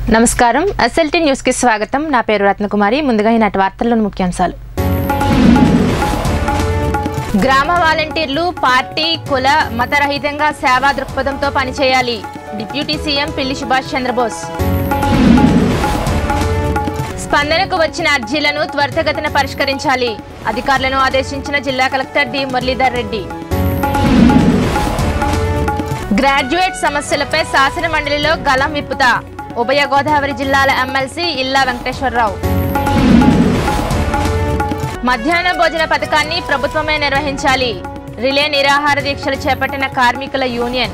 నమస్కారం SLT news కి స్వాగతం నా పేరు రత్నకుమారి ముందుగా ఈనాటి వార్తల్లోని ముఖ్యాంశాలు గ్రామ వాలంటీర్లు పార్టీ కుల మతరహితంగా సేవా దృక్పథంతో పనిచేయాలి డిప్యూటీ సీఎం పిల్లి సుభాష్ చంద్రబోస్ స్పందనకు వచ్చిన అర్జీలను త్వరితగతిన పరిష్కరించాలి అధికారులను ఆదేశించిన జిల్లా collector D Muralidhar Reddy graduate సమస్యలపై శాసన మండలిలో గలం విప్పుత ఉభయ గోదావరి జిల్లాల ఎమ్మెల్సీ ఇల్లా వెంకటేశ్వరరావు మధ్యాహ్న భోజన పథకాన్ని ప్రభుత్వమే నిర్వహించాలి రిలే నిరాహార దీక్షలు చేపట్టిన కార్మికుల యూనియన్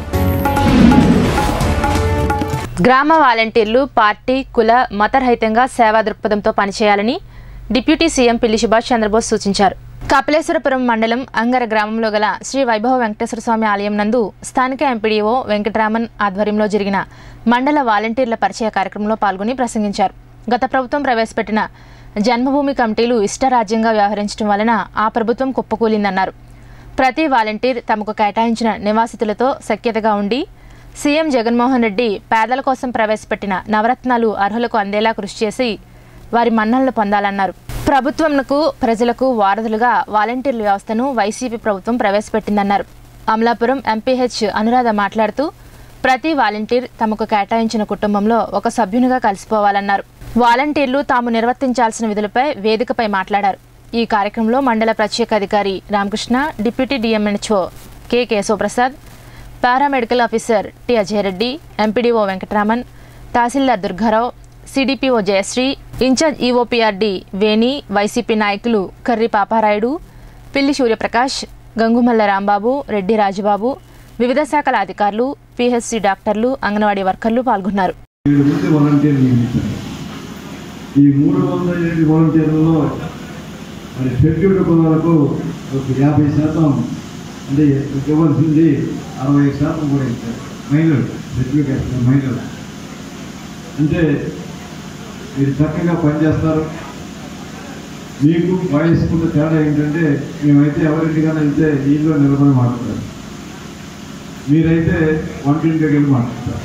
గ్రామ వాలంటీర్లు పార్టీ కుల మతరహితంగా సేవా దృక్పథంతో పనిచేయాలని డిప్యూటీ సీఎం పిల్లి సుభాష్ చంద్రబోస్ సూచించారు కపిలేశ్వరపురం మండలం అంగర గ్రామంలో గల శ్రీ వైభవ వెంకటేశ్వర స్వామి ఆలయం నందు స్థానిక ఎంపీడీఓ వెంకటరామన్ ఆధ్వర్యంలో జరిగిన మండల వాలంటీర్ల పరిచయ కార్యక్రమంలో పాల్గొని ప్రసంగించారు గత ప్రభుత్వం ప్రవేశపెట్టిన జన్మభూమి కమిటీలు ఇష్టరాజ్యంగా వ్యవహరించడం వలన ఆ ప్రభుత్వం కుప్పకూలిందన్నారు ప్రతి వాలంటీర్ తమకు కేటాయించిన నివాసితులతో సఖ్యతగా ఉండి సీఎం జగన్మోహన్ రెడ్డి పేదల కోసం ప్రవేశపెట్టిన నవరత్నాలు అర్హులకు అందేలా కృషి చేసి వారి మన్ననలు పొందాలన్నారు ప్రభుత్వంకు ప్రజలకు వారధులుగా వాలంటీర్ల వ్యవస్థను వైసీపీ ప్రభుత్వం ప్రవేశపెట్టిందన్నారు అమలాపురం ఎంపీహెచ్ అనురాధ మాట్లాడుతూ ప్రతి వాలంటీర్ తమకు కేటాయించిన కుటుంబంలో ఒక సభ్యునిగా కలిసిపోవాలన్నారు వాలంటీర్లు తాము నిర్వర్తించాల్సిన విధులపై వేదికపై మాట్లాడారు ఈ కార్యక్రమంలో మండల ప్రత్యేక అధికారి Ramakrishna deputy DMNHO K Keshavaprasad paramedical officer T Ajayareddy MPDO Venkataraman తహసీల్దార్ Durgarao CDPO Jayashree incharge EOPRD Veni YCP నాయకులు కర్రి పాపారాయుడు పిల్లి సూర్యప్రకాష్ గంగుమల్ల రాంబాబు రెడ్డి రాజుబాబు వివిధ శాఖల అధికారులు పిహెచ్సి డాక్టర్లు అంగన్వాడీ వర్కర్లు పాల్గొన్నారు ఏడు మంది వాలంటీర్లు నియమించారు ఈ మూడు వందల ఎనిమిది వాలంటీర్లలో మరి షెడ్యూల్డ్ కులాలకు ఒక యాభై శాతం అంటే ఇవ్వాల్సింది అరవై శాతం కూడా ఇచ్చారు మహిళలు షెడ్యూల్ క్యాస్ట్ మహిళలు అంటే మీరు చక్కగా పనిచేస్తారు మీకు వాయిస్కున్న తేడా ఏంటంటే మేమైతే ఎవరింటికైనా వెళ్తే నీళ్ళు నిలబడి మాట్లాడతారు మీరైతే వంటింటికి వెళ్ళి మాట్లాడతారు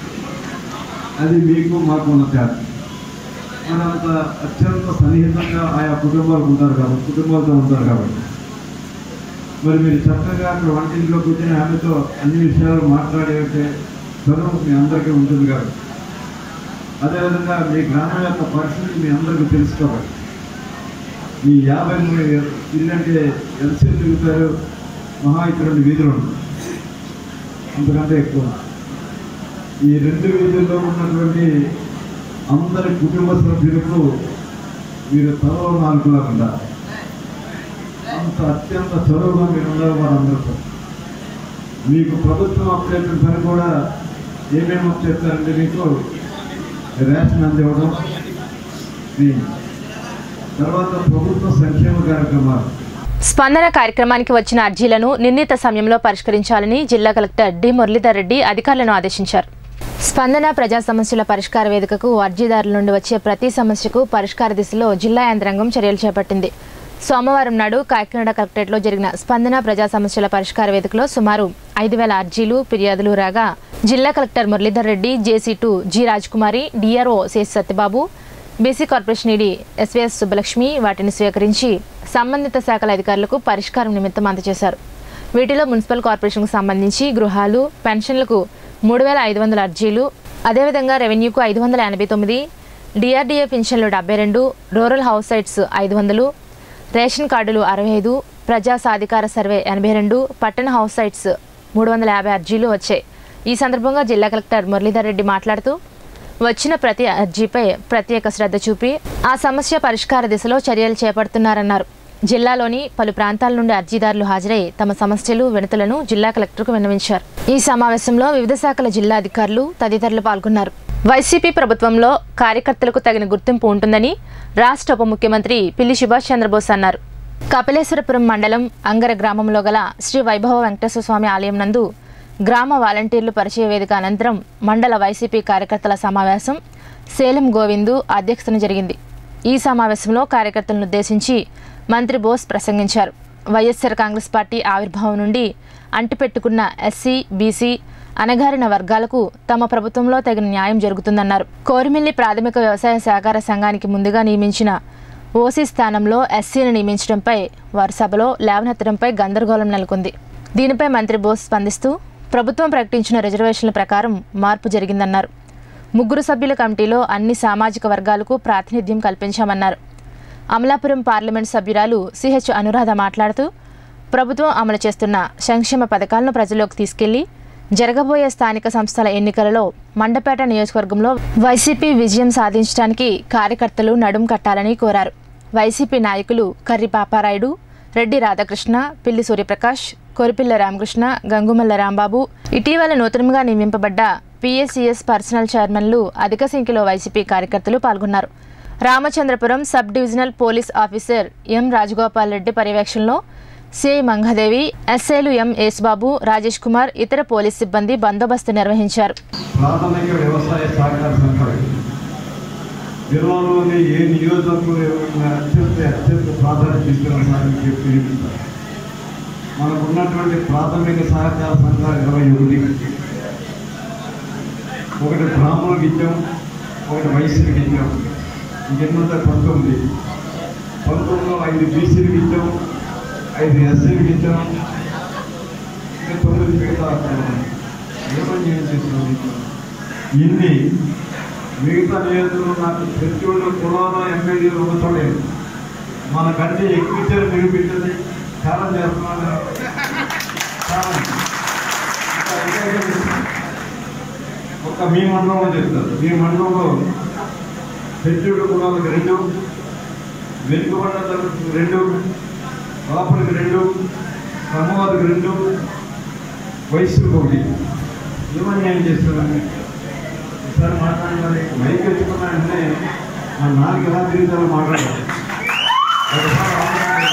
అది మీకు మాకు ఉన్న తేడా మరి అంత అత్యంత సన్నిహితంగా ఆయా కుటుంబాలు ఉంటారు కాబట్టి కుటుంబాలతో ఉంటారు కాబట్టి మరి మీరు చక్కగా అక్కడ వంటింట్లో కూర్చొని ఆమెతో అన్ని విషయాలు మాట్లాడే చదువు మీ అందరికీ ఉంటుంది కాబట్టి అదేవిధంగా మీ గ్రామం యొక్క పరిస్థితి మీ అందరికీ తెలుసు కాబట్టి మీ యాభై మూడు ఇల్లు అంటే ఎంతసేపు తిరుగుతారు మహా ఇక్కడ రెండు వీధులు ఉంటాయి అంతకంటే ఎక్కువ ఈ రెండు వీధుల్లో ఉన్నటువంటి అందరి కుటుంబ సభ్యులకు మీరు చదువు నాలుగులా ఉండాలి అంత అత్యంత చదువుగా మీరు ఉండాలి వారందరితో మీకు ప్రభుత్వం అప్పచెప్పిన పని కూడా ఏమేమి అప్పచెప్తారంటే మీకు రేషన్ అందివ్వడం మీ తర్వాత ప్రభుత్వ సంక్షేమ కార్యక్రమాలు స్పందన కార్యక్రమానికి వచ్చిన అర్జీలను నిర్ణీత సమయంలో పరిష్కరించాలని జిల్లా కలెక్టర్ డి మురళీధర్ రెడ్డి అధికారులను ఆదేశించారు స్పందన ప్రజా సమస్యల పరిష్కార వేదికకు అర్జీదారుల నుండి వచ్చే ప్రతి సమస్యకు పరిష్కార దిశలో జిల్లా యంత్రాంగం చర్యలు చేపట్టింది సోమవారం నాడు కాకినాడ కలెక్టరేట్లో జరిగిన స్పందన ప్రజా సమస్యల పరిష్కార వేదికలో సుమారు ఐదు వేల అర్జీలు ఫిర్యాదులు రాగా జిల్లా collector Muralidhar Reddy JC two G Rajkumari DRO Sesh Satyababu BC corporation ED SVS Subbalakshmi వాటిని స్వీకరించి సంబంధిత శాఖల అధికారులకు పరిష్కారం నిమిత్తం అందజేశారు వీటిలో మున్సిపల్ కార్పొరేషన్కు సంబంధించి గృహాలు పెన్షన్లకు మూడు వేల ఐదు వందల అర్జీలు అదేవిధంగా రెవెన్యూకు ఐదు వందల ఎనభై తొమ్మిది డిఆర్డీఏ పెన్షన్లు డెబ్బై రెండు రూరల్ హౌస్ సైట్స్ ఐదు వందలు రేషన్ కార్డులు అరవై ఐదు ప్రజా సాధికార సర్వే ఎనభై రెండు పట్టణ హౌస్ సైట్స్ మూడు వందల యాభై అర్జీలు వచ్చాయి ఈ సందర్భంగా జిల్లా కలెక్టర్ మురళీధర్ రెడ్డి మాట్లాడుతూ వచ్చిన ప్రతి అర్జీపై ప్రత్యేక శ్రద్ధ చూపి ఆ సమస్య పరిష్కార దిశలో చర్యలు చేపడుతున్నారన్నారు జిల్లాలోని పలు ప్రాంతాల నుండి అర్జీదారులు హాజరై తమ సమస్యలు వినతులను జిల్లా కలెక్టర్కు విన్నవించారు ఈ సమావేశంలో వివిధ శాఖల జిల్లా అధికారులు తదితరులు పాల్గొన్నారు వైసీపీ ప్రభుత్వంలో కార్యకర్తలకు తగిన గుర్తింపు ఉంటుందని రాష్ట్ర ఉప ముఖ్యమంత్రి పిల్లి సుభాష్ చంద్రబోస్ అన్నారు కపిలేశ్వరపురం మండలం అంగర గ్రామంలో గల శ్రీ వైభవ వెంకటేశ్వర స్వామి ఆలయం నందు గ్రామ వాలంటీర్లు పరిచయ వేదిక అనంతరం మండల వైసీపీ కార్యకర్తల సమావేశం సేలం గోవిందు అధ్యక్షతన జరిగింది ఈ సమావేశంలో కార్యకర్తలను ఉద్దేశించి మంత్రి బోస్ ప్రసంగించారు వైఎస్ఆర్ కాంగ్రెస్ పార్టీ ఆవిర్భావం నుండి అంటిపెట్టుకున్న ఎస్సీ బీసీ అణగారిన వర్గాలకు తమ ప్రభుత్వంలో తగిన న్యాయం జరుగుతుందన్నారు కోరిమిల్లి ప్రాథమిక వ్యవసాయ సహకార సంఘానికి ముందుగా నియమించిన ఓసీ స్థానంలో ఎస్సీని నియమించడంపై వారి సభలో లేవనెత్తడంపై గందరగోళం నెలకొంది దీనిపై మంత్రి బోస్ స్పందిస్తూ ప్రభుత్వం ప్రకటించిన రిజర్వేషన్ల ప్రకారం మార్పు జరిగిందన్నారు ముగ్గురు సభ్యుల కమిటీలో అన్ని సామాజిక వర్గాలకు ప్రాతినిధ్యం కల్పించామన్నారు అమలాపురం పార్లమెంట్ సభ్యురాలు సిహెచ్ అనురాధ మాట్లాడుతూ ప్రభుత్వం అమలు చేస్తున్న సంక్షేమ పథకాలను ప్రజల్లోకి తీసుకెళ్లి జరగబోయే స్థానిక సంస్థల ఎన్నికలలో మండపేట నియోజకవర్గంలో వైసీపీ విజయం సాధించడానికి కార్యకర్తలు నడుం కట్టాలని కోరారు వైసీపీ నాయకులు కర్రి పాపారాయుడు రెడ్డి రాధాకృష్ణ పిల్లి సూర్యప్రకాష్ కొరిపిల్ల రామకృష్ణ గంగుమల్ల రాంబాబు ఇటీవల నూతనంగా నియమింపబడ్డ పిఎస్సిఎస్ పర్సనల్ చైర్మన్లు అధిక సంఖ్యలో వైసీపీ కార్యకర్తలు పాల్గొన్నారు Ramachandrapuram sub divisional police officer M Rajagopal Reddy పర్యవేక్షణలో సిఐ మంగాదేవి ఎస్ఐలు ఎం యేసుబాబు రాజేష్ కుమార్ ఇతర పోలీస్ సిబ్బంది బందోబస్తు నిర్వహించారు ప్రాథమిక వ్యవసాయ సహకార సంఘాలు జిల్లాలోని ఏ నియోజకవర్గంలో అత్యంత అత్యంత ప్రాధాన్యత ఇస్తున్న సార్లు చెప్పి వినిపిస్తారు మనకు ఉన్నటువంటి ప్రాథమిక సహకార సంఘాలు ఇరవై ఒకటి ఒకటి బ్రాహ్మణులకు ఇచ్చాం ఒకటి వైశ్యులకు ఇచ్చాం ఇంకెన్నంత పంతొమ్మిది పంతొమ్మిదిలో ఐదు బీసీలకు ఇచ్చాం ఐదు ఎస్సీలకు ఇచ్చాం ఇంకా తొమ్మిది మిగతా ఏమని ఏం చేస్తున్నాం ఇన్ని మిగతా నియోజకవర్గంలో నాకు ప్రతి ఒక్క కులాలో ఎమ్మెల్యేలు ఉండలేదు మనకంటే ఎక్కువ ఇచ్చారు నిరూపించండి చాలా చేస్తున్నాను చాలా. ఇంకా ఇంకా ఇంకా ఒక మీ మండలంలో చెప్తారు మీ మండలంలో పెట్టుడు కులాలకు రెండు వెనుకబడిన తరగతికి రెండు లోపలికి రెండు సమూహాలకు రెండు వయస్సుకు ఒకటి ఏమని ఏం చేస్తున్నాను ఒకసారి మాట్లాడాలి మైక్ ఎత్తుకున్నా అంటే నా నాలుగు ఎలా తిరుగుతారో మాట్లాడాలి ఒకసారి ఆలోచించండి.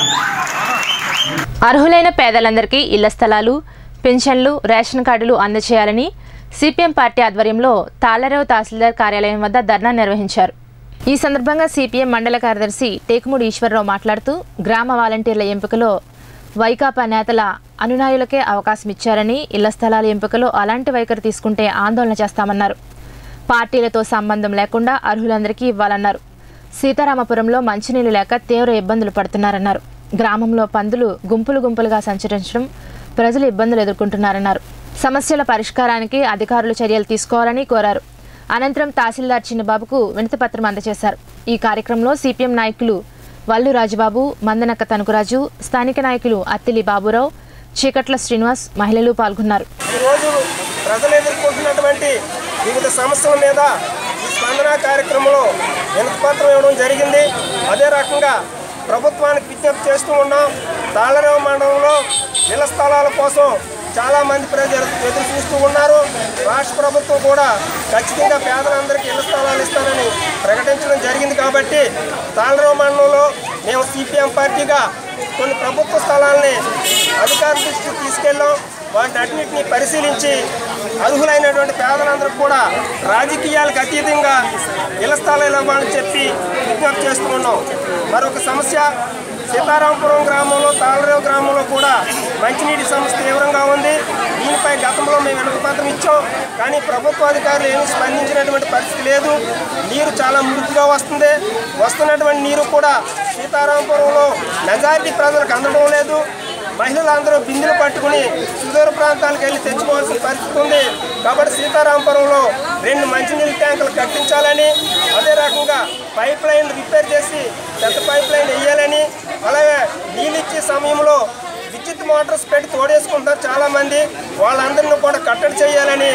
అర్హులైన పేదలందరికీ ఇళ్ల స్థలాలు పెన్షన్లు రేషన్ కార్డులు అందజేయాలని సిపిఎం పార్టీ ఆధ్వర్యంలో తాళ్లరేవు తహసీల్దార్ కార్యాలయం వద్ద ధర్నా నిర్వహించారు ఈ సందర్భంగా సిపిఎం మండల కార్యదర్శి టేకుముడి ఈశ్వరరావు మాట్లాడుతూ గ్రామ వాలంటీర్ల ఎంపికలో వైకాపా నేతల అనునాయులకే అవకాశం ఇచ్చారని ఇళ్ల స్థలాల ఎంపికలో అలాంటి వైఖరి తీసుకుంటే ఆందోళన చేస్తామన్నారు పార్టీలతో సంబంధం లేకుండా అర్హులందరికీ ఇవ్వాలన్నారు సీతారామపురంలో మంచినీళ్లు లేక తీవ్ర ఇబ్బందులు పడుతున్నారన్నారు గ్రామంలో పందులు గుంపులు గుంపులుగా సంచరించడం ప్రజలు ఇబ్బందులు ఎదుర్కొంటున్నారన్నారు సమస్యల పరిష్కారానికి అధికారులు చర్యలు తీసుకోవాలని కోరారు అనంతరం తహసీల్దార్ చిన్నబాబుకు వినతిపత్రం అందజేశారు ఈ కార్యక్రమంలో సిపిఎం నాయకులు వల్లు రాజుబాబు మందనక్క తణుకురాజు స్థానిక నాయకులు అత్తిలి బాబురావు చీకట్ల శ్రీనివాస్ మహిళలు పాల్గొన్నారు ఈరోజు ప్రజలు ఎదుర్కొంటున్నటువంటి వివిధ సమస్యల మీద ఈ స్పందన కార్యక్రమంలో వినతిపత్రం ఇవ్వడం జరిగింది అదే రకంగా ప్రభుత్వానికి విజ్ఞప్తి చేస్తూ ఉన్నాం తాళరేవు మండలంలో ఇళ్ల స్థలాల కోసం చాలా మంది ప్రజలు ఎదురు చూస్తూ ఉన్నారు రాష్ట్ర ప్రభుత్వం కూడా ఖచ్చితంగా పేదలందరికీ ఇళ్ల స్థలాలు ఇస్తారని ప్రకటించడం జరిగింది కాబట్టి తాళరేవు మండలంలో మేము సిపిఎం పార్టీగా కొన్ని ప్రభుత్వ స్థలాల్ని అధికారుల దృష్టికి తీసుకెళ్ళాం వాటిని అన్నింటినీ పరిశీలించి అర్హులైనటువంటి పేదలందరికీ కూడా రాజకీయాలకు అతీతంగా ఇళ్ల స్థలాలు ఇవ్వాలని చెప్పి విజ్ఞప్తి చేస్తూ ఉన్నాం మరొక సమస్య సీతారాంపురం గ్రామంలో తాళరేవు గ్రామంలో కూడా మంచినీటి సమస్య తీవ్రంగా ఉంది దీనిపై గతంలో మేము వినతిపత్రం ఇచ్చాం కానీ ప్రభుత్వ అధికారులు ఏమీ స్పందించినటువంటి పరిస్థితి లేదు నీరు చాలా మురికిగా వస్తుంది వస్తున్నటువంటి నీరు కూడా సీతారాంపురంలో మెజారిటీ ప్రజలకు అందడం లేదు మహిళలందరూ బిందెలు పట్టుకుని సుదూర ప్రాంతాలకు వెళ్ళి తెచ్చుకోవాల్సిన పరిస్థితి ఉంది కాబట్టి సీతారాంపురంలో రెండు మంచినీళ్ళ ట్యాంకులు కట్టించాలని అదే రకంగా పైప్ లైన్ రిపేర్ చేసి చెత్త పైప్ లైన్ వేయాలని అలాగే నీళ్ళు ఇచ్చే సమయంలో విద్యుత్ మోటార్స్ పెట్టి తోడేసుకుంటారు చాలామంది వాళ్ళందరినీ కూడా కట్టడి చేయాలని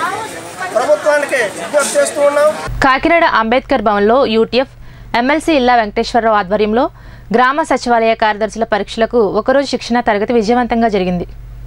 ప్రభుత్వానికి విజ్ఞప్తి చేస్తూ ఉన్నాం కాకినాడ అంబేద్కర్ భవన్లో యూటీఎఫ్ ఎమ్మెల్సీ ఇల్లా వెంకటేశ్వరరావు ఆధ్వర్యంలో గ్రామ సచివాలయ కార్యదర్శుల పరీక్షలకు ఒకరోజు శిక్షణ తరగతి విజయవంతంగా జరిగింది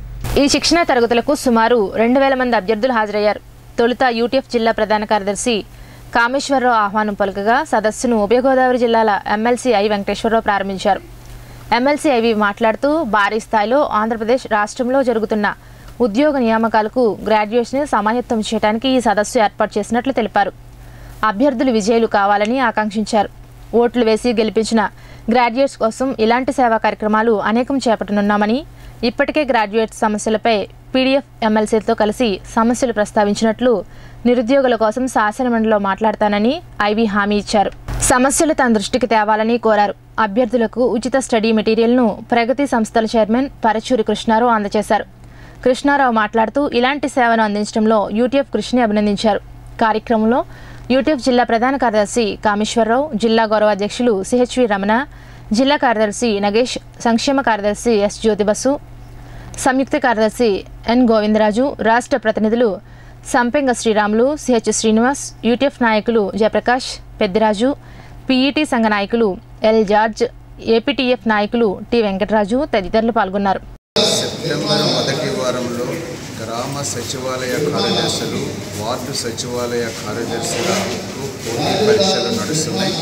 ఈ శిక్షణ తరగతులకు సుమారు రెండు వేల మంది అభ్యర్థులు హాజరయ్యారు తొలుత యూటీఎఫ్ జిల్లా ప్రధాన కార్యదర్శి కామేశ్వరరావు ఆహ్వానం పలుకగా సదస్సును ఉభయ గోదావరి జిల్లాల ఎమ్మెల్సీ ఐ వెంకటేశ్వరరావు ప్రారంభించారు ఎమ్మెల్సీ ఐవి మాట్లాడుతూ భారీ స్థాయిలో ఆంధ్రప్రదేశ్ రాష్ట్రంలో జరుగుతున్న ఉద్యోగ నియామకాలకు గ్రాడ్యుయేషన్ సమాయత్తం చేయడానికి ఈ సదస్సు ఏర్పాటు చేసినట్లు తెలిపారు అభ్యర్థులు విజయులు కావాలని ఆకాంక్షించారు ఓట్లు వేసి గెలిపించిన గ్రాడ్యుయేట్స్ కోసం ఇలాంటి సేవా కార్యక్రమాలు అనేకం చేపట్టనున్నామని ఇప్పటికే గ్రాడ్యుయేట్ సమస్యలపై పీడీఎఫ్ ఎమ్మెల్సీలతో కలిసి సమస్యలు ప్రస్తావించినట్లు నిరుద్యోగుల కోసం శాసనమండలిలో మాట్లాడతానని ఐవి హామీ ఇచ్చారు సమస్యలు తన దృష్టికి తేవాలని కోరారు అభ్యర్థులకు ఉచిత స్టడీ మెటీరియల్ను ప్రగతి సంస్థల చైర్మన్ పరచూరి కృష్ణారావు అందజేశారు కృష్ణారావు మాట్లాడుతూ ఇలాంటి సేవను అందించడంలో యూటీఎఫ్ కృషిని అభినందించారు కార్యక్రమంలో యూటీఎఫ్ జిల్లా ప్రధాన కార్యదర్శి కామేశ్వరరావు జిల్లా గౌరవ అధ్యక్షులు సిహెచ్వి రమణ జిల్లా కార్యదర్శి నగేష్ సంక్షేమ కార్యదర్శి ఎస్ జ్యోతిబసు సంయుక్త కార్యదర్శి ఎన్ గోవిందరాజు రాష్ట్ర ప్రతినిధులు సంపెంగ శ్రీరాములు సిహెచ్ శ్రీనివాస్ యూటీఎఫ్ నాయకులు జయప్రకాష్ పెద్దిరాజు పీఈటీ సంఘ నాయకులు ఎల్ జార్జ్ ఏపీటీఎఫ్ నాయకులు టి వెంకటరాజు తదితరులు పాల్గొన్నారు సెప్టెంబర్ మొదటి వారంలో గ్రామ సచివాలయ కార్యదర్శులు వార్డు సచివాలయ కార్యదర్శులకు పోటీ పరీక్షలు నడుస్తున్నాయి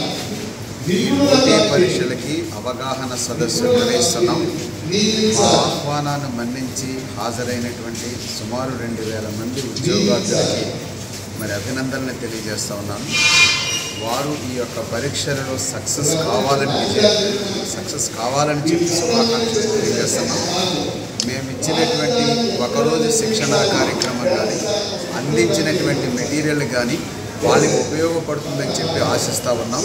ఈ పోటీ పరీక్షలకి అవగాహన సదస్సు నిర్వహిస్తున్నాం మా ఆహ్వానాన్ని మన్నించి హాజరైనటువంటి సుమారు రెండు వేల మంది ఉద్యోగార్థులకి మరి అభినందనలు తెలియజేస్తా ఉన్నాను వారు ఈ యొక్క పరీక్షలలో సక్సెస్ కావాలని విజయ- సక్సెస్ కావాలని చెప్పి శుభాకాంక్షలు తెలియజేస్తున్నాం మేము ఇచ్చినటువంటి ఒకరోజు శిక్షణ కార్యక్రమం కానీ అందించినటువంటి మెటీరియల్ కానీ వాళ్ళకి ఉపయోగపడుతుందని చెప్పి ఆశిస్తూ ఉన్నాం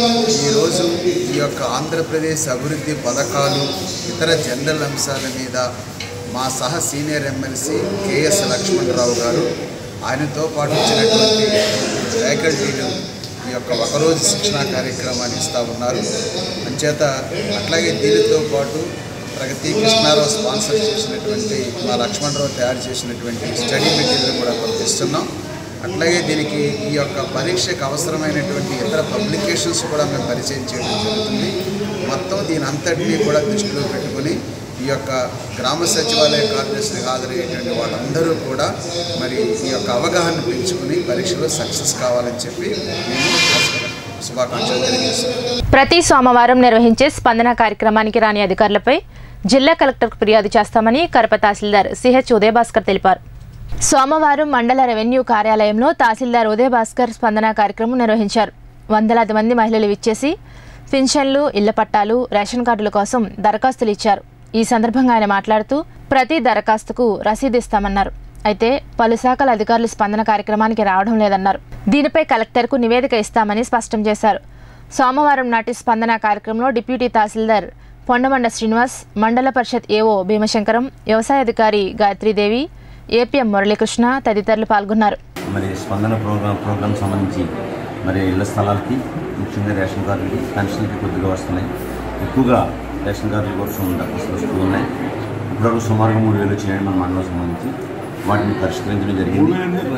ఈరోజు ఈ యొక్క ఆంధ్రప్రదేశ్ అభివృద్ధి పథకాలు ఇతర జనరల్ అంశాల మీద మా సహ సీనియర్ ఎమ్మెల్సీ కేఎస్ లక్ష్మణరావు గారు ఆయనతో పాటు వచ్చినటువంటి ఫ్యాకల్టీలు ఈ యొక్క ఒకరోజు శిక్షణా కార్యక్రమాన్ని ఇస్తూ ఉన్నారు అంచేత అట్లాగే దీనితో పాటు ప్రగతి కృష్ణారావు స్పాన్సర్ చేసినటువంటి మా లక్ష్మణరావు తయారు చేసినటువంటి స్టడీ మెటీరియల్ కూడా పంపిస్తున్నాం అట్లాగే దీనికి ఈ యొక్క పరీక్షకు అవసరమైనటువంటి ఇతర పబ్లికేషన్స్ కూడా మేము పరిచయం చేయడం జరుగుతుంది మొత్తం దీని అంతటినీ కూడా దృష్టిలో పెట్టుకొని ఈ యొక్క గ్రామ సచివాలయ కార్యదర్శికి హాజరయ్యేటువంటి వాళ్ళందరూ కూడా మరి ఈ యొక్క అవగాహన పెంచుకుని పరీక్షలో సక్సెస్ కావాలని చెప్పి మేము శుభాకాంక్షలు తెలియజేస్తున్నాం ప్రతి సోమవారం నిర్వహించే స్పందన కార్యక్రమానికి రాని అధికారులపై జిల్లా కలెక్టర్కు ఫిర్యాదు చేస్తామని కడప తహసీల్దార్ సిహెచ్ ఉదయభాస్కర్ తెలిపారు సోమవారం మండల రెవెన్యూ కార్యాలయంలో తహసీల్దార్ ఉదయభాస్కర్ స్పందన కార్యక్రమం నిర్వహించారు వందలాది మంది మహిళలు విచ్చేసి పింఛన్లు ఇళ్ల పట్టాలు రేషన్ కార్డుల కోసం దరఖాస్తులు ఇచ్చారు ఈ సందర్భంగా ఆయన మాట్లాడుతూ ప్రతి దరఖాస్తుకు రసీదు ఇస్తామన్నారు అయితే పలు శాఖల అధికారులు స్పందన కార్యక్రమానికి రావడం లేదన్నారు దీనిపై కలెక్టర్కు నివేదిక ఇస్తామని స్పష్టం చేశారు సోమవారం నాటి స్పందన కార్యక్రమంలో డిప్యూటీ తహసీల్దార్ పొండమండ శ్రీనివాస్ మండల పరిషత్ ఏఓ భీమశంకరం వ్యవసాయ అధికారి గాయత్రీదేవి ఏపీఎం మురళీకృష్ణ తదితరులు పాల్గొన్నారు మరి స్పందన ప్రోగ్రామ్ ప్రోగ్రామ్ సంబంధించి మరి ఇళ్ల స్థలాలకి ముఖ్యంగా రేషన్ కార్డులకి పెన్షన్లకి కొద్దిగా వస్తున్నాయి ఎక్కువగా రేషన్ కార్డుల కోసం దరఖాస్తులు వస్తూ ఉన్నాయి ఇప్పటివరకు సుమారుగా మూడు వేలు వచ్చినాయి మన మండలం సంబంధించి వాటిని పరిష్కరించడం జరిగింది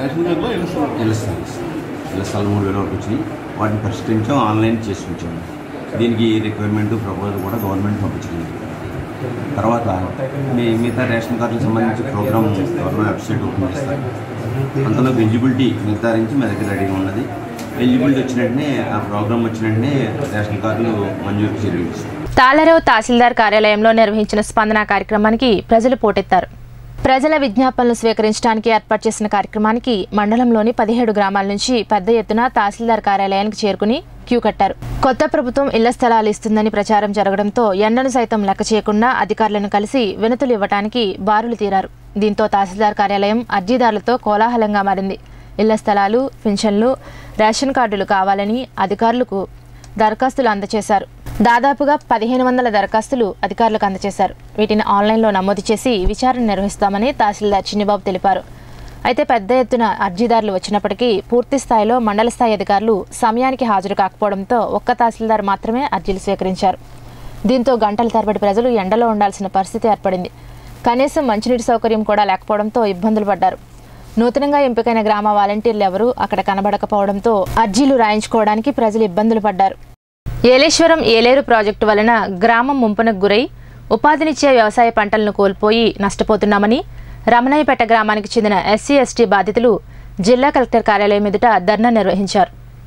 ఇళ్ల స్థలాలు ఇళ్ల స్థలాలు మూడు వేల వరకు వచ్చినాయి వాటిని పరిష్కరించాం ఆన్లైన్ చేసి ఉంచాము దీనికి రిక్వైర్మెంట్ ప్రపోజల్ కూడా గవర్నమెంట్ పంపించడం జరిగింది తర్వాత మీ మిగతా రేషన్ కార్డులకు సంబంధించి ప్రోగ్రామ్ గవర్నమెంట్ వెబ్సైట్ ఓపెన్ చేస్తారు అంతలో ఎలిజిబిలిటీ నిర్ధారించి మా దగ్గర రెడీగా ఉన్నది ఎలిజిబిలిటీ వచ్చిన వెంటనే ఆ ప్రోగ్రామ్ వచ్చిన వెంటనే రేషన్ కార్డులు మంజూరు చెల్లించారు తాళరేవు తహసీల్దార్ కార్యాలయంలో నిర్వహించిన స్పందన కార్యక్రమానికి ప్రజలు పోటెత్తారు ప్రజల విజ్ఞాపనలు స్వీకరించడానికి ఏర్పాటు చేసిన కార్యక్రమానికి మండలంలోని పదిహేడు గ్రామాల నుంచి పెద్ద ఎత్తున తహసీల్దార్ కార్యాలయానికి చేరుకుని క్యూ కట్టారు కొత్త ప్రభుత్వం ఇళ్ల స్థలాలు ఇస్తుందని ప్రచారం జరగడంతో ఎండను సైతం లెక్క చేయకుండా అధికారులను కలిసి వినతులు ఇవ్వడానికి బారులు తీరారు దీంతో తహసీల్దార్ కార్యాలయం అర్జీదారులతో కోలాహలంగా మారింది ఇళ్ల స్థలాలు పింఛన్లు రేషన్ కార్డులు కావాలని అధికారులకు దరఖాస్తులు అందజేశారు దాదాపుగా పదిహేను వందల దరఖాస్తులు అధికారులకు అందజేశారు వీటిని ఆన్లైన్లో నమోదు చేసి విచారణ నిర్వహిస్తామని తహసీల్దార్ చిన్నిబాబు తెలిపారు అయితే పెద్ద ఎత్తున అర్జీదారులు వచ్చినప్పటికీ పూర్తి స్థాయిలో మండల స్థాయి అధికారులు సమయానికి హాజరు కాకపోవడంతో ఒక్క తహసీల్దార్ మాత్రమే అర్జీలు స్వీకరించారు దీంతో గంటల తరబడి ప్రజలు ఎండలో ఉండాల్సిన పరిస్థితి ఏర్పడింది కనీసం మంచినీటి సౌకర్యం కూడా లేకపోవడంతో ఇబ్బందులు పడ్డారు నూతనంగా ఎంపికైన గ్రామ వాలంటీర్లు ఎవరూ అక్కడ కనబడకపోవడంతో అర్జీలు రాయించుకోవడానికి ప్రజలు ఇబ్బందులు పడ్డారు ఏలేశ్వరం ఏలేరు ప్రాజెక్టు వలన గ్రామం ముంపునకు గురై ఉపాధినిచ్చే వ్యవసాయ పంటలను కోల్పోయి నష్టపోతున్నామని రమణయ్యపేట గ్రామానికి చెందిన ఎస్సీ ఎస్టీ బాధితులు జిల్లా కలెక్టర్ కార్యాలయం ఎదుట ధర్నా నిర్వహించారు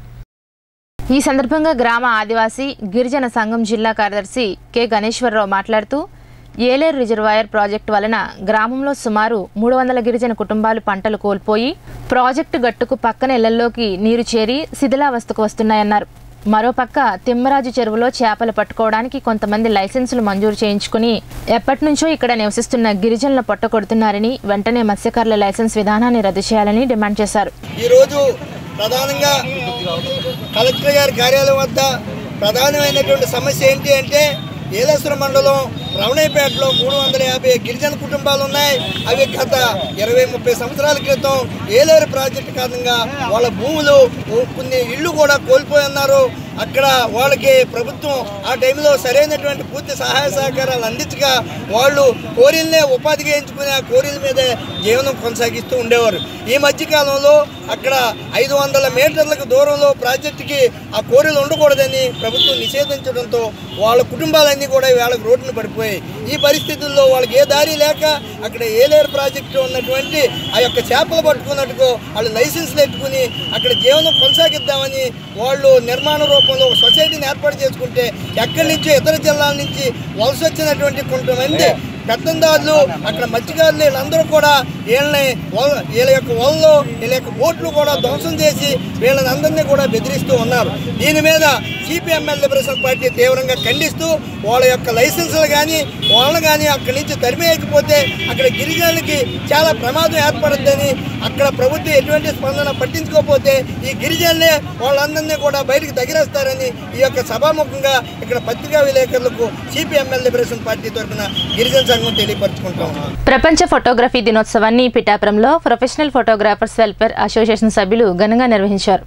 ఈ సందర్భంగా గ్రామ ఆదివాసీ గిరిజన సంఘం జిల్లా కార్యదర్శి కె గణేశ్వరరావు మాట్లాడుతూ ఏలేరు రిజర్వాయర్ ప్రాజెక్టు వలన గ్రామంలో సుమారు మూడు వందల గిరిజన కుటుంబాలు పంటలు కోల్పోయి ప్రాజెక్టు గట్టుకు పక్కన ఇళ్లలోకి నీరు చేరి శిథిలావస్థకు వస్తున్నాయన్నారు మరోపక్క తిమ్మరాజు చెరువులో చేపలు పట్టుకోవడానికి కొంతమంది లైసెన్సులు మంజూరు చేయించుకుని ఎప్పటి నుంచో ఇక్కడ నివసిస్తున్న గిరిజనుల పొట్ట కొడుతున్నారని వెంటనే మత్స్యకారుల లైసెన్స్ విధానాన్ని రద్దు చేయాలని డిమాండ్ చేశారు ఈరోజు ప్రధానంగా కలెక్టర్ గారి కార్యాలయం వద్ద ప్రధానమైనటువంటి సమస్య ఏంటి అంటే ఏలేశ్వర మండలం రమణయ్యపేటలో మూడు వందల యాభై గిరిజన కుటుంబాలు ఉన్నాయి అవి గత ఇరవై ముప్పై సంవత్సరాల క్రితం ఏలేరు ప్రాజెక్టు కారణంగా వాళ్ళ భూములు కొన్ని ఇళ్ళు కూడా కోల్పోయి ఉన్నారు అక్కడ వాళ్ళకి ప్రభుత్వం ఆ టైంలో సరైనటువంటి పూర్తి సహాయ సహకారాలు అందించగా వాళ్ళు కోరిల్నే ఉపాధిగా ఎంచుకుని ఆ కోరిల మీదే జీవనం కొనసాగిస్తూ ఉండేవారు ఈ మధ్యకాలంలో అక్కడ ఐదు వందల మీటర్లకు దూరంలో ప్రాజెక్టుకి ఆ కోరిలు ఉండకూడదని ప్రభుత్వం నిషేధించడంతో వాళ్ళ కుటుంబాలన్నీ కూడా వేళకు రోడ్డున పడిపోయాయి ఈ పరిస్థితుల్లో వాళ్ళకి ఏ దారి లేక అక్కడ ఏలేరు ప్రాజెక్టు ఉన్నటువంటి ఆ యొక్క చేపలు పట్టుకున్నట్టుకో వాళ్ళు లైసెన్స్లు ఎట్టుకుని అక్కడ జీవనం కొనసాగిద్దామని వాళ్ళు నిర్మాణ రూపంలో ఒక సొసైటీని ఏర్పాటు చేసుకుంటే ఎక్కడి నుంచో ఇతర జిల్లాల నుంచి వలస వచ్చినటువంటి కొంతమంది పెత్తందారులు అక్కడ మత్స్యకారులు వీళ్ళందరూ కూడా వీళ్ళని వల- వీళ్ళ యొక్క వలలు వీళ్ళ యొక్క బోట్లు కూడా ధ్వంసం చేసి వీళ్ళని అందరినీ కూడా బెదిరిస్తూ ఉన్నారు దీని మీద సిపిఎంఎల్ లిబరేషన్ పార్టీ తీవ్రంగా ఖండిస్తూ వాళ్ళ యొక్క లైసెన్సులు కానీ వాళ్ళని కానీ అక్కడి నుంచి తరిమేయకపోతే అక్కడ గిరిజనులకి చాలా ప్రమాదం ఏర్పడుద్దని అక్కడ ప్రభుత్వం ఎటువంటి స్పందన పట్టించుకోకపోతే ఈ గిరిజనులే వాళ్ళందరినీ కూడా బయటికి తగిలేస్తారని ఈ యొక్క సభాముఖంగా ఇక్కడ పత్రికా విలేకరులకు సిపిఎంఎల్ లిబరేషన్ పార్టీ తరఫున గిరిజన సంఘం తెలియపరచుకుంటాం ప్రపంచ ఫోటోగ్రఫీ దినోత్సవాన్ని పిఠాపురంలో ప్రొఫెషనల్ ఫోటోగ్రాఫర్స్ వెల్ఫేర్ అసోసియేషన్ సభ్యులు ఘనంగా నిర్వహించారు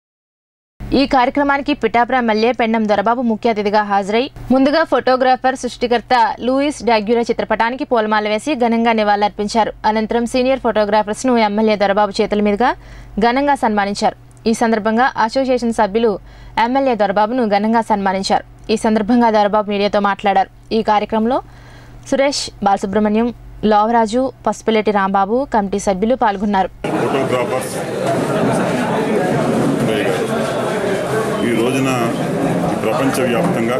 ఈ కార్యక్రమానికి పిఠాపురం ఎమ్మెల్యే పెండం దొరబాబు ముఖ్య అతిథిగా హాజరై ముందుగా ఫోటోగ్రాఫర్ సృష్టికర్త లూయిస్ డాగ్యూరా చిత్రపటానికి పూలమాల వేసి ఘనంగా నివాళులర్పించారు అనంతరం సీనియర్ ఫోటోగ్రాఫర్స్ ను ఎమ్మెల్యే దొరబాబు చేతుల మీదుగా ఘనంగా సన్మానించారు ఈ సందర్భంగా అసోసియేషన్ సభ్యులు ఎమ్మెల్యే దొరబాబును ఘనంగా సన్మానించారు ఈ సందర్భంగా దొరబాబు మీడియాతో మాట్లాడారు ఈ కార్యక్రమంలో సురేష్ బాలసుబ్రహ్మణ్యం లోవరాజు పసుపులేటి రాంబాబు కమిటీ సభ్యులు పాల్గొన్నారు ఫోటోగ్రాఫర్స్ ఉదయ్ గారు ఈ రోజున ఈ ప్రపంచవ్యాప్తంగా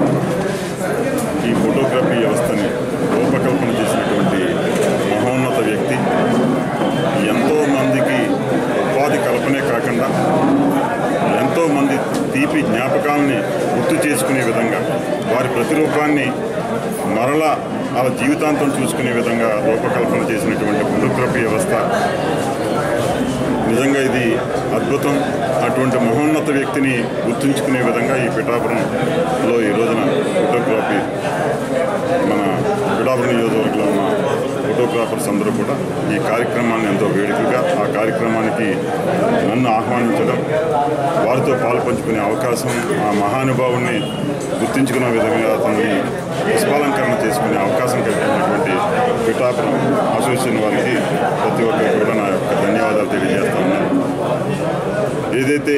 ఈ ఫోటోగ్రఫీ వ్యవస్థని రూపకల్పన చేసినటువంటి మహోన్నత వ్యక్తి ఎంతో మందికి ఉపాధి కల్పనే కాకుండా ఎంతో మంది తీపి జ్ఞాపకాలని గుర్తు చేసుకునే విధంగా వారి ప్రతిరూపాన్ని మరలా వాళ్ళ జీవితాంతం చూసుకునే విధంగా రూపకల్పన చేసినటువంటి ఫోటోగ్రఫీ వ్యవస్థ నిజంగా ఇది అద్భుతం అటువంటి మహోన్నత వ్యక్తిని గుర్తుంచుకునే విధంగా ఈ పిఠాపురంలో ఈ రోజున ఫోటోగ్రఫీ మన పిఠాపురం నియోజకవర్గంలో ఉన్న ఫోటోగ్రాఫర్స్ అందరూ కూడా ఈ కార్యక్రమాన్ని ఎంతో వేడుకగా ఆ కార్యక్రమానికి నన్ను ఆహ్వానించడం వారితో పాలు పంచుకునే అవకాశం ఆ మహానుభావుని గుర్తించుకునే విధంగా అతన్ని పుష్పాలంకరణ చేసుకునే అవకాశం కలిగినటువంటి పిఠాపురం అసోసియేషన్ వారికి ప్రతి ఒక్కరికి కూడా నా యొక్క ధన్యవాదాలు తెలియజేస్తా ఉన్నాను ఏదైతే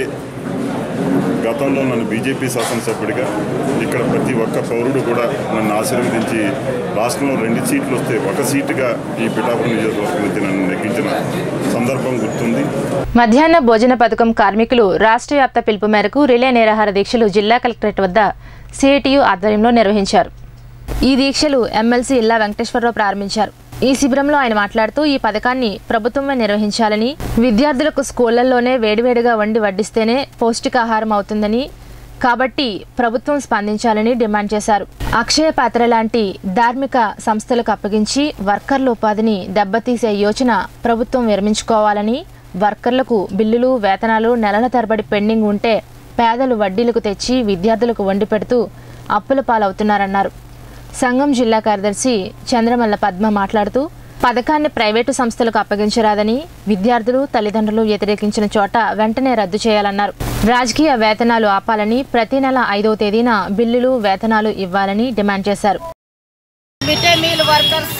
గతంలో నన్ను బీజేపీ శాసనసభ్యుడిగా ఇక్కడ ప్రతి ఒక్క పౌరుడు కూడా నన్ను ఆశీర్వదించి రాష్ట్రంలో రెండు సీట్లు వస్తే ఒక సీటుగా ఈ పిఠాపురం నియోజకవర్గం నుంచి నన్ను నెగ్గించిన సందర్భం గుర్తుంది మధ్యాహ్న భోజన పథకం కార్మికులు రాష్ట్ర వ్యాప్త పిలుపు మేరకు రిలే నిరాహార దీక్షలు జిల్లా కలెక్టరేట్ వద్ద సిఐటియు ఆధ్వర్యంలో నిర్వహించారు ఈ దీక్షలు ఎమ్మెల్సీ ఇల్లా వెంకటేశ్వరరావు ప్రారంభించారు ఈ శిబిరంలో ఆయన మాట్లాడుతూ ఈ పథకాన్ని ప్రభుత్వమే నిర్వహించాలని విద్యార్థులకు స్కూళ్లలోనే వేడివేడిగా వండి వడ్డిస్తేనే పౌష్టికాహారం అవుతుందని కాబట్టి ప్రభుత్వం స్పందించాలని డిమాండ్ చేశారు అక్షయ పాత్ర లాంటి ధార్మిక సంస్థలకు అప్పగించి వర్కర్ల ఉపాధిని దెబ్బతీసే యోచన ప్రభుత్వం విరమించుకోవాలని వర్కర్లకు బిల్లులు వేతనాలు నెలల తరబడి పెండింగ్ ఉంటే పేదలు వడ్డీలకు తెచ్చి విద్యార్థులకు వండి పెడుతూ అప్పుల పాలవుతున్నారన్నారు సంఘం జిల్లా కార్యదర్శి చంద్రమల్ల పద్మ మాట్లాడుతూ పథకాన్ని ప్రైవేటు సంస్థలకు అప్పగించరాదని విద్యార్థులు తల్లిదండ్రులు వ్యతిరేకించిన చోట వెంటనే రద్దు చేయాలన్నారు రాజకీయ వేతనాలు ఆపాలని ప్రతి నెల ఐదవ తేదీన బిల్లులు వేతనాలు ఇవ్వాలని డిమాండ్ చేశారు మిడ్ డే మీల్ వర్కర్స్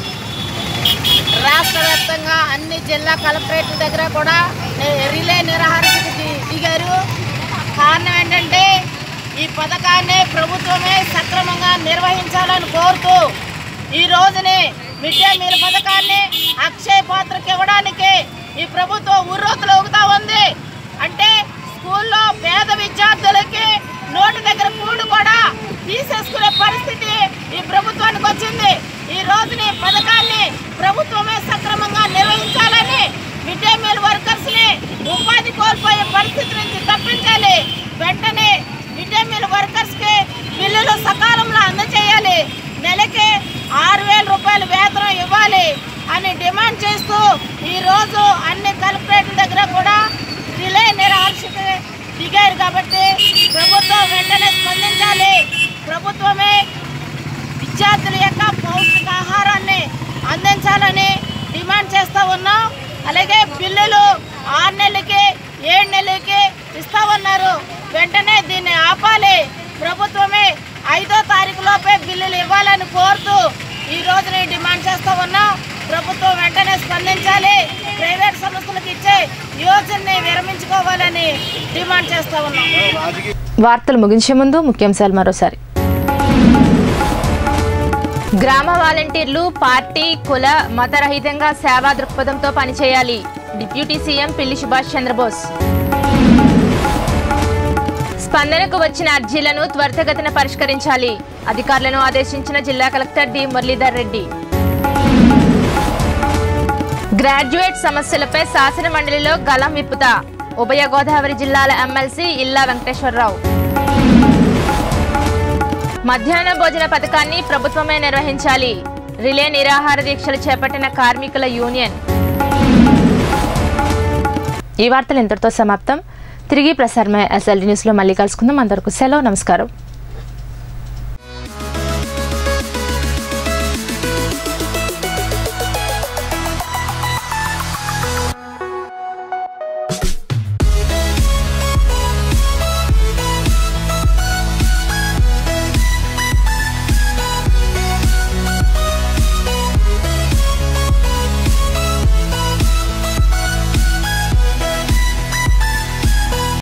రాష్ట్ర వ్యాప్తంగా అన్ని జిల్లా కలెక్టరేట్ల దగ్గర కూడా ని- రిలే నిరాహారకి ది- దిగారు కారణం ఏంటంటే ఈ పథకాన్ని ప్రభుత్వమే సక్రమంగా నిర్వహించాలని కోరుతూ ఈ రోజుని మిడ్ డే మీల్ పథకాన్ని అక్షయ పాత్రకి ఇవ్వడానికి ఈ ప్రభుత్వం ఉర్రోతులు ఊగుతా ఉంది అంటే స్కూల్లో పేద విద్యార్థులకి నోటి దగ్గర కూడు కూడా తీసేసుకునే పరిస్థితి ఈ ప్రభుత్వానికి వచ్చింది ఈ రోజుని పథకాన్ని ప్రభుత్వమే సక్రమంగా నిర్వహించాలని మిడ్ డే మీల్ వర్కర్స్ ని ఉపాధి కోల్పోయే పరిస్థితి నుంచి తప్పించాలి వెంటనే రూపాయల వేతనం ఇవ్వాలి అని డిమాండ్ చేస్తూ ఈరోజు అన్ని కలెక్టరేట్ల దగ్గర కూడా రిలే నిరాశకు దిగారు కాబట్టి ప్రభుత్వం వెంటనే స్పందించాలి ప్రభుత్వమే విద్యార్థుల యొక్క పౌష్టికాహారాన్ని అందించాలని డిమాండ్ చేస్తూ ఉన్నాం అలాగే బిల్లులు ఆరు నెలలకి ఏడు నెలలకి ఇస్తా ఉన్నారు వెంటనే దీన్ని ఆపాలి ప్రభుత్వమే ఐదో తారీఖు లోపే బిల్లులు ఇవ్వాలని కోరుతూ ఈ రోజున ఈ డిమాండ్ చేస్తూ ఉన్నాం ప్రభుత్వం వెంటనే స్పందించాలి ప్రైవేట్ సంస్థలకు ఇచ్చే యోజనని విరమించుకోవాలని డిమాండ్ చేస్తూ ఉన్నాం వార్తలు ముగించే ముందు ముఖ్యాంశాలు మరోసారి గ్రామ వాలంటీర్లు పార్టీ కుల మతరహితంగా సేవా దృక్పథంతో పనిచేయాలి డిప్యూటీ సీఎం పిల్లి సుభాష్ చంద్రబోస్ స్పందనకు వచ్చిన అర్జీలను త్వరితగతిన పరిష్కరించాలి అధికారులను ఆదేశించిన జిల్లా collector D Muralidhar Reddy graduate సమస్యలపై శాసన మండలిలో గలం విప్పుతా ఉభయ గోదావరి జిల్లాల ఎమ్మెల్సీ ఇల్లా వెంకటేశ్వరరావు మధ్యాహ్న భోజన పథకాన్ని ప్రభుత్వమే నిర్వహించాలి రిలే నిరాహార దీక్షలు చేపట్టిన కార్మికుల యూనియన్ ఈ వార్తలు ఇంతటితో సమాప్తం తిరిగి ప్రసారమయ్యే ఎస్ఎల్డి న్యూస్లో మళ్ళీ కలుసుకుందాం అందరికీ సెలవు నమస్కారం